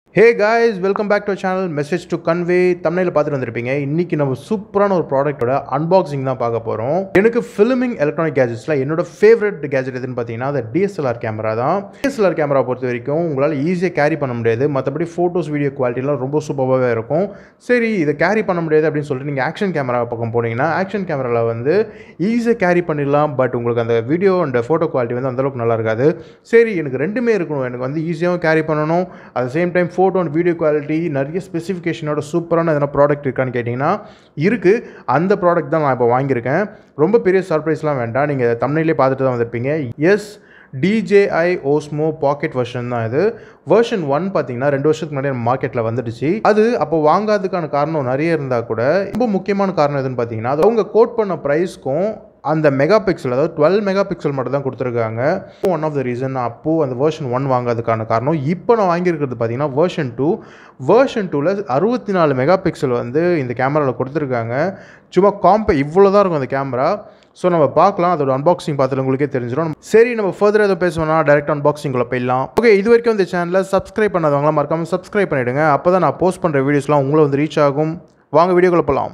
hey guys welcome back to channel message to convey தமிழில் பார்த்துட்டு வந்திருப்பீங்க இன்னைக்கு நம்ம சூப்பரான ஒரு ப்ராடக்ட்டோட அன்பாக்சிங் தான் பார்க்க போகிறோம் எனக்கு ஃபிலிமிங் எலக்ட்ரானிக் கேஜெட்ஸில் என்னோட ஃபேவரட் கேஜெட் எதுன்னு பார்த்தீங்கன்னா அது டிஎஸ்எல்ஆர் கேமரா தான் டிஎஸ்எல்ஆர் கேமரா பொறுத்த வரைக்கும் உங்களால் ஈஸியாக கேரி பண்ண முடியாது மற்றபடி ஃபோட்டோஸ் வீடியோ குவாலிட்டிலாம் ரொம்ப சூப்பராகவே இருக்கும் சரி இதை கேரி பண்ண முடியாது அப்படின்னு சொல்லிட்டு நீங்கள் ஆக்ஷன் கேமரா பக்கம் போனீங்கன்னா ஆக்ஷன் கேமராவில் வந்து ஈஸியாக கேரி பண்ணிடலாம் பட் உங்களுக்கு அந்த வீடியோ அண்ட் ஃபோட்டோ குவாலிட்டி வந்து அந்தளவுக்கு நல்லா இருக்காது சரி எனக்கு ரெண்டுமே இருக்கணும் எனக்கு வந்து ஈஸியாகவும் கேரி பண்ணணும் at same time photo and video quality நிறைய ஸ்பெசிஃபிகேஷனோட சூப்பரான எதனா ப்ராடக்ட் இருக்கான்னு கேட்டிங்கன்னா இருக்குது அந்த ப்ராடக்ட் தான் நான் இப்போ வாங்கியிருக்கேன் ரொம்ப பெரிய சர்ப்ரைஸ்லாம் வேண்டாம் நீங்கள் தமிழ்லேயே பார்த்துட்டு தான் வந்திருப்பீங்க yes DJI Osmo pocket version தான் இது வெர்ஷன் ஒன் பார்த்தீங்கன்னா ரெண்டு வருஷத்துக்கு முன்னாடி மார்க்கெட்டில் வந்துடுச்சு அது அப்போ வாங்காததுக்கான காரணம் நிறைய இருந்தால் கூட ரொம்ப முக்கியமான காரணம் எதுன்னு பார்த்தீங்கன்னா அது அவங்க கோட் பண்ண ப்ரைஸ்க்கும் அந்த மெகா பிக்சல் அதாவது டுவெல் மெகா பிக்சல் மட்டும் தான் கொடுத்துருக்காங்க ஒன் ஆஃப் த ரீசன் அப்போது அந்த வேர்ஷன் ஒன் வாங்காததுக்கான காரணம் இப்போ நான் வாங்கியிருக்கிறது பார்த்தீங்கன்னா வேர்ஷன் டூ வேர்ஷன் டூவில் அறுபத்தி நாலு மெகா பிக்சல் வந்து இந்த கேமராவில் கொடுத்துருக்காங்க சும்மா காம்பே இவ்வளோ தான் இருக்கும் அந்த கேமரா ஸோ நம்ம பார்க்கலாம் அதோட அன்பாக்சிங் பார்த்துட்டு உங்களுக்கே தெரிஞ்சிடும் சரி நம்ம ஃபர்தர் எதுவும் பேசுவோம்னா டேரக்ட் அன்பாக்சிங்குள்ளே போயிடலாம் ஓகே இது வரைக்கும் இந்த சேனலில் சப்ஸ்கிரைப் பண்ணாதவங்களாம் மறக்காமல் சப்ஸ்கிரைப் பண்ணிவிடுங்க அப்போ தான் நான் போஸ்ட் பண்ணுற வீடியோஸ்லாம் உங்களை வந்து ரீச் ஆகும் வாங்க வீடியோக்குள்ளே போகலாம்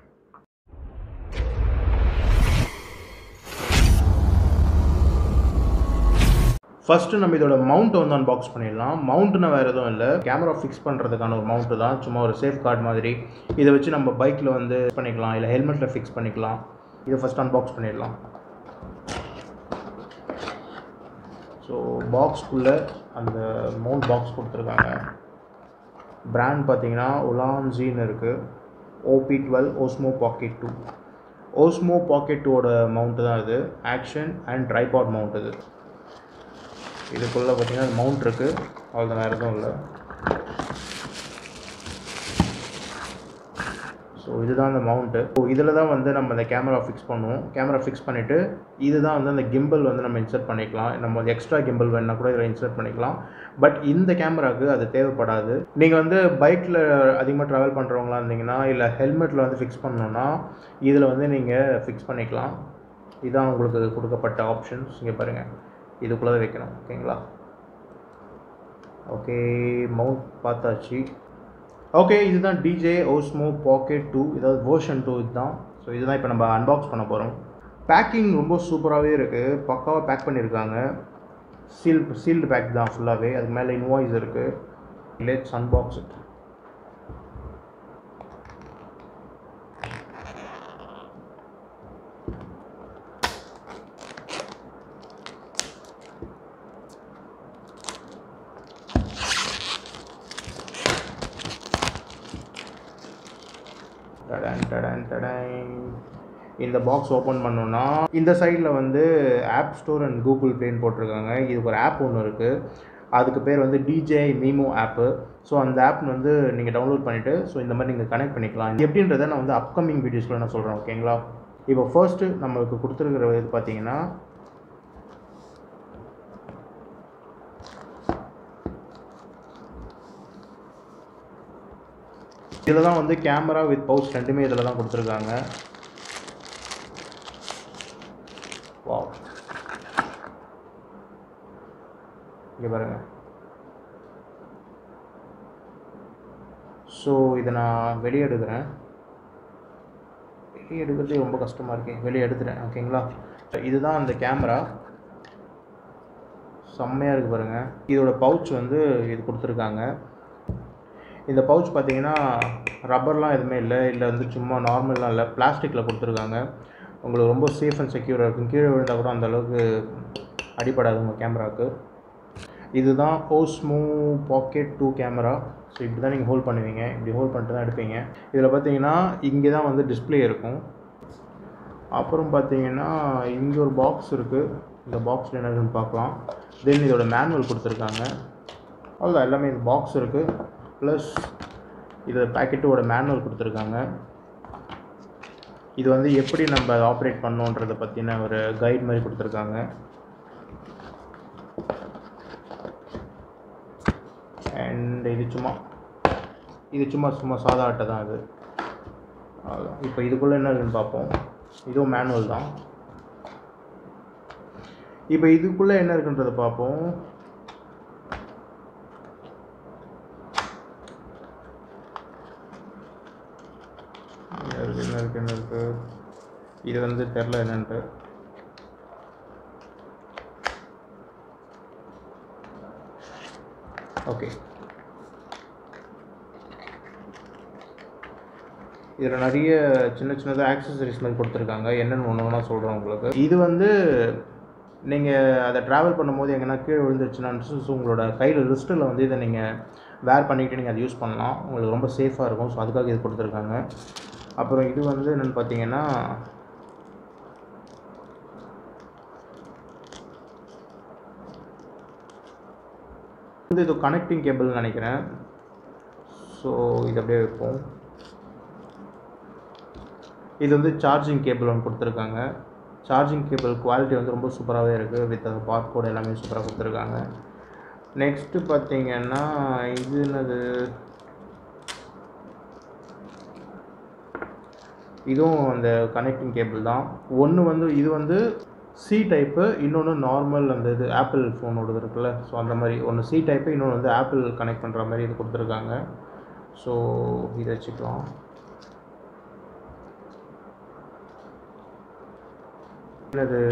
ஃபஸ்ட்டு நம்ம இதோட மவுண்ட்டை வந்து அன்பாக்ஸ் பண்ணிடலாம் மவுண்ட்னா வேறு எதுவும் இல்லை கேமரா ஃபிக்ஸ் பண்ணுறதுக்கான ஒரு மவுண்ட்டு தான் சும்மா ஒரு சேஃப் கார்டு மாதிரி இதை வச்சு நம்ம பைக்கில் வந்து பண்ணிக்கலாம் இல்லை ஹெல்மெட்டில் ஃபிக்ஸ் பண்ணிக்கலாம் இதை ஃபஸ்ட் அன்பாக்ஸ் பண்ணிடலாம் ஸோ பாக்ஸ்க்குள்ளே அந்த மவுண்ட் பாக்ஸ் கொடுத்துருக்காங்க பிராண்ட் பார்த்தீங்கன்னா உலான்ஜின்னு இருக்குது OP twelve Osmo pocket two Osmo pocket டூவோட மவுண்ட்டு தான் இது ஆக்ஷன் அண்ட் ட்ரைபாட் மவுண்ட் இது இதுக்குள்ளே பார்த்தீங்கன்னா மவுண்ட் இருக்குது அவ்வளோதான் வேறு எதுவும் இல்லை ஸோ இதுதான் அந்த மவுண்ட்டு ஸோ இதில் தான் வந்து நம்ம அந்த கேமரா ஃபிக்ஸ் பண்ணுவோம் கேமரா ஃபிக்ஸ் பண்ணிவிட்டு இதுதான் வந்து அந்த கிம்பிள் வந்து நம்ம இன்சர்ட் பண்ணிக்கலாம் நம்ம வந்து எக்ஸ்ட்ரா கிம்பிள் வேணால் கூட இதில் இன்சர்ட் பண்ணிக்கலாம் பட் இந்த கேமராவுக்கு அது தேவைப்படாது நீங்கள் வந்து பைக்கில் அதிகமாக ட்ராவல் பண்ணுறவங்களா இருந்தீங்கன்னா இல்லை ஹெல்மெட்டில் வந்து ஃபிக்ஸ் பண்ணணுன்னா இதில் வந்து நீங்கள் ஃபிக்ஸ் பண்ணிக்கலாம் இதுதான் உங்களுக்கு கொடுக்கப்பட்ட ஆப்ஷன்ஸ் இங்கே பாருங்கள் இதுக்குள்ளே தான் வைக்கணும் ஓகேங்களா ஓகே மவுண்ட் பார்த்தாச்சு ஓகே இதுதான் டிஜே ஓஸ்மோ பாக்கெட் டூ இதாவது வேர்ஷன் டூ இதுதான் ஸோ இதுதான் இப்போ நம்ம அன்பாக்ஸ் பண்ண போகிறோம் பேக்கிங் ரொம்ப சூப்பராகவே இருக்குது பக்காவாக பேக் பண்ணியிருக்காங்க சீல் சீல்டு பேக் தான் ஃபுல்லாகவே அதுக்கு மேலே இன்வாய்ஸ் இருக்குது லெட்ஸ் அன்பாக்ஸ் இட் டடன் டடன் டடன் இந்த பாக்ஸ் ஓப்பன் பண்ணோன்னா இந்த சைடில் வந்து ஆப் ஸ்டோர் அண்ட் கூகுள் ப்ளேன்னு போட்டிருக்காங்க இதுக்கு ஒரு ஆப் ஒன்று இருக்குது அதுக்கு பேர் வந்து டிஜே மீமோ ஆப்பு ஸோ அந்த ஆப் வந்து நீங்கள் டவுன்லோட் பண்ணிவிட்டு ஸோ இந்த மாதிரி நீங்கள் கனெக்ட் பண்ணிக்கலாம் இது எப்படின்றத நான் வந்து அப்கமிங் வீடியோஸில் நான் சொல்கிறேன் ஓகேங்களா இப்போ ஃபர்ஸ்ட்டு நம்மளுக்கு கொடுத்துருக்கிற இது பார்த்தீங்கன்னா இதில் தான் வந்து கேமரா வித் பவுச் ரெண்டுமே இதில் தான் கொடுத்துருக்காங்க வா இங்கே பாருங்க ஸோ இதை நான் வெளியே எடுக்கிறேன் வெளியே எடுக்கிறதே ரொம்ப கஷ்டமாக இருக்கே வெளியே எடுத்துட்டேன் ஓகேங்களா இதுதான் அந்த கேமரா செம்மையாக இருக்குது பாருங்கள் இதோட பவுச் வந்து இது கொடுத்துருக்காங்க இந்த பவுச் பார்த்தீங்கன்னா ரப்பர்லாம் எதுவுமே இல்லை இல்லை வந்து சும்மா நார்மல்லாம் இல்லை பிளாஸ்டிக்கில் கொடுத்துருக்காங்க உங்களுக்கு ரொம்ப சேஃப் அண்ட் செக்யூராக இருக்கும் கீழே விழுந்தால் கூட அந்த அளவுக்கு அடிப்படாது உங்கள் கேமராவுக்கு இதுதான் Osmo pocket two camera so இப்படி தான் நீங்கள் ஹோல்ட் பண்ணுவீங்க இப்படி ஹோல்ட் பண்ணிட்டு தான் எடுப்பீங்க இதில் பார்த்தீங்கன்னா இங்கே தான் வந்து டிஸ்பிளே இருக்கும் அப்புறம் பார்த்தீங்கன்னா இங்கே ஒரு பாக்ஸ் இருக்குது இந்த பாக்ஸில் என்ன இருக்குன்னு பார்க்கலாம் தென் இதோட மேனுவல் கொடுத்துருக்காங்க அவ்வளோதான் எல்லாமே இந்த பாக்ஸ் இருக்குது ப்ளஸ் இது பேக்கெட்டோட மேனுவல் கொடுத்துருக்காங்க இது வந்து எப்படி நம்ம ஆப்ரேட் பண்ணோன்றதை பற்றின ஒரு கைட் மாதிரி கொடுத்துருக்காங்க அண்ட் இது சும்மா இது சும்மா சும்மா சாதா அட்டை தான் இது அவ்வளோதான் இப்போ இதுக்குள்ளே என்ன இருக்குன்னு பார்ப்போம் இதுவும் மேனுவல் தான் இப்போ இதுக்குள்ளே என்ன இருக்குன்றதை பார்ப்போம் இருக்குது என்ன இருக்குது என்ன இருக்குது இது வந்து தெரில என்னன்ட்டு ஓகே இதில் நிறைய சின்ன சின்னதாக ஆக்சசரிஸ் மாதிரி கொடுத்துருக்காங்க என்னென்னு ஒன்று ஒன்றா சொல்கிறேன் உங்களுக்கு இது வந்து நீங்கள் அதை ட்ராவல் பண்ணும்போது எங்கன்னா கீழே விழுந்துருச்சுன்னா ஸோ உங்களோட கையில் ரிஸ்ட்டில் வந்து இதை நீங்கள் வேர் பண்ணிக்கிட்டு நீங்கள் அதை யூஸ் பண்ணலாம் உங்களுக்கு ரொம்ப சேஃபாக இருக்கும் ஸோ அதுக்காக இது கொடுத்துருக்காங்க அப்புறம் இது வந்து என்னென்னு பார்த்தீங்கன்னா வந்து இது கனெக்டிங் கேபிள்னு நினைக்கிறேன் ஸோ இது அப்படியே வைப்போம் இது வந்து சார்ஜிங் கேபிள் ஒன்று கொடுத்துருக்காங்க சார்ஜிங் கேபிள் குவாலிட்டி வந்து ரொம்ப சூப்பராகவே இருக்குது வித் அந்த பார்ட் கோட் எல்லாமே சூப்பராக கொடுத்துருக்காங்க நெக்ஸ்ட்டு பார்த்தீங்கன்னா இது என்னது இதுவும் அந்த கனெக்டிங் கேபிள் தான் ஒன்று வந்து இது வந்து சி டைப்பு இன்னொன்று நார்மல் அந்த இது ஆப்பிள் ஃபோனோடது இருக்குல்ல ஸோ அந்த மாதிரி ஒன்று சி டைப்பு இன்னொன்று வந்து ஆப்பிள் கனெக்ட் பண்ணுற மாதிரி இது கொடுத்துருக்காங்க ஸோ இதை வச்சுக்கலாம் என்னது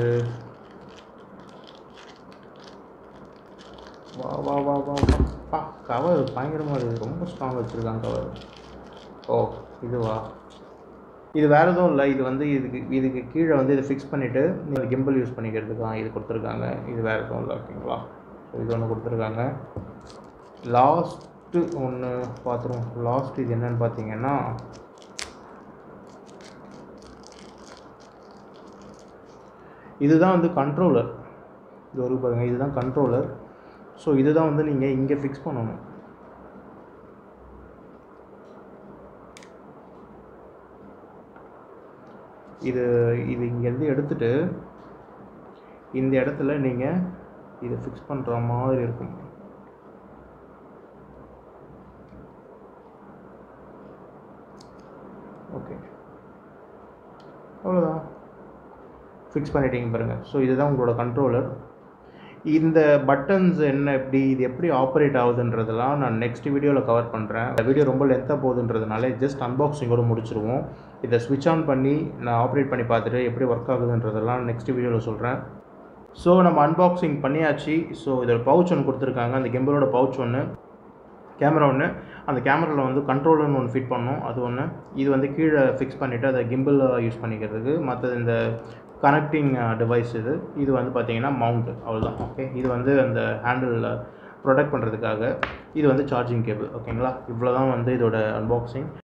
வா வா வா வா பா கவர் பயங்கரமாக இருக்குது ரொம்ப ஸ்ட்ராங் வச்சுருக்காங்க கவர் ஓ இதுவா இது வேறு எதுவும் இல்லை இது வந்து இதுக்கு இதுக்கு கீழே வந்து இதை ஃபிக்ஸ் பண்ணிவிட்டு நீங்கள் கிம்பிள் யூஸ் பண்ணிக்கிறதுக்கு தான் இது கொடுத்துருக்காங்க இது வேறு எதுவும் இல்லை ஓகேங்களா ஸோ இது ஒன்று கொடுத்துருக்காங்க லாஸ்ட்டு ஒன்று பார்த்துருவோம் லாஸ்ட் இது என்னன்னு பார்த்தீங்கன்னா இதுதான் வந்து கண்ட்ரோலர் இது ஒரு பாருங்க இதுதான் கண்ட்ரோலர் ஸோ இதுதான் வந்து நீங்கள் இங்கே ஃபிக்ஸ் பண்ணணும் இது இது இங்கேருந்து எடுத்துட்டு இந்த இடத்துல நீங்கள் இதை ஃபிக்ஸ் பண்ணுற மாதிரி இருக்கும் ஓகே அவ்வளோதான் ஃபிக்ஸ் பண்ணிட்டீங்க பாருங்கள் ஸோ இதுதான் உங்களோட கண்ட்ரோலர் இந்த பட்டன்ஸ் என்ன எப்படி இது எப்படி ஆப்ரேட் ஆகுதுன்றதெல்லாம் நான் நெக்ஸ்ட் வீடியோவில் கவர் பண்ணுறேன் இந்த வீடியோ ரொம்ப லென்த்தாக போகுதுன்றதுனால ஜஸ்ட் அன்பாக்சிங்கோட முடிச்சிருவோம் இதை ஸ்விட்ச் ஆன் பண்ணி நான் ஆப்ரேட் பண்ணி பார்த்துட்டு எப்படி ஒர்க் ஆகுதுன்றதெல்லாம் நெக்ஸ்ட் வீடியோவில் சொல்கிறேன் ஸோ நம்ம அன்பாக்சிங் பண்ணியாச்சு ஸோ இதோட பவுச் ஒன்று கொடுத்துருக்காங்க அந்த கிம்பலோட பவுச் ஒன்று கேமரா ஒன்று அந்த கேமராவில் வந்து கண்ட்ரோலர்னு ஒன்று ஃபிட் பண்ணோம் அது ஒன்று இது வந்து கீழே ஃபிக்ஸ் பண்ணிவிட்டு அதை கிம்பிள் யூஸ் பண்ணிக்கிறதுக்கு மற்றது இந்த கனெக்டிங் டிவைஸ் இது இது வந்து பார்த்தீங்கன்னா மவுண்ட் அவ்வளோதான் ஓகே இது வந்து அந்த ஹேண்டில் ப்ரொடெக்ட் பண்ணுறதுக்காக இது வந்து சார்ஜிங் கேபிள் ஓகேங்களா இவ்வளோ தான் வந்து இதோட அன்பாக்சிங்